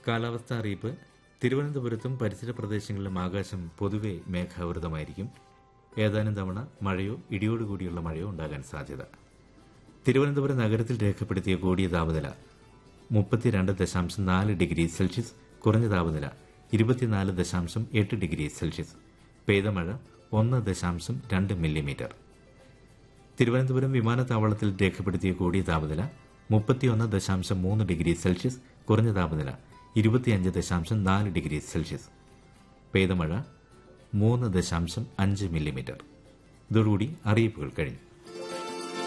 കാലാവസ്ഥാ അറിയിപ്പ് തിരുവനന്തപുരത്തും പരിസര പ്രദേശങ്ങളിലും ആകാശം പൊതുവെ മേഘാവൃതമായിരിക്കും ഏതാനും തവണ മഴയോ ഇടിയോടുകൂടിയുള്ള മഴയോ ഉണ്ടാകാൻ സാധ്യത തിരുവനന്തപുരം നഗരത്തിൽ രേഖപ്പെടുത്തിയ കൂടിയ താപനില മുപ്പത്തിരണ്ട് ദശാംശം നാല് ഡിഗ്രി സെൽഷ്യസ് കുറഞ്ഞ താപനില ഇരുപത്തിനാല് ദശാംശം എട്ട് ഡിഗ്രി സെൽഷ്യസ് പെയ്ത മഴ ഒന്ന് ദശാംശം രണ്ട് മില്ലിമീറ്റർ തിരുവനന്തപുരം വിമാനത്താവളത്തിൽ രേഖപ്പെടുത്തിയ കൂടിയ താപനില മുപ്പത്തിയൊന്ന് ദശാംശം മൂന്ന് ഡിഗ്രി സെൽഷ്യസ് കുറഞ്ഞ താപനില ഇരുപത്തിയഞ്ച് ദശാംശം നാല് ഡിഗ്രി സെൽഷ്യസ് പെയ്ത മഴ മൂന്ന് ദശാംശം അഞ്ച് മില്ലിമീറ്റർ ഇതോടുകൂടി അറിയിപ്പുകൾ കഴിഞ്ഞു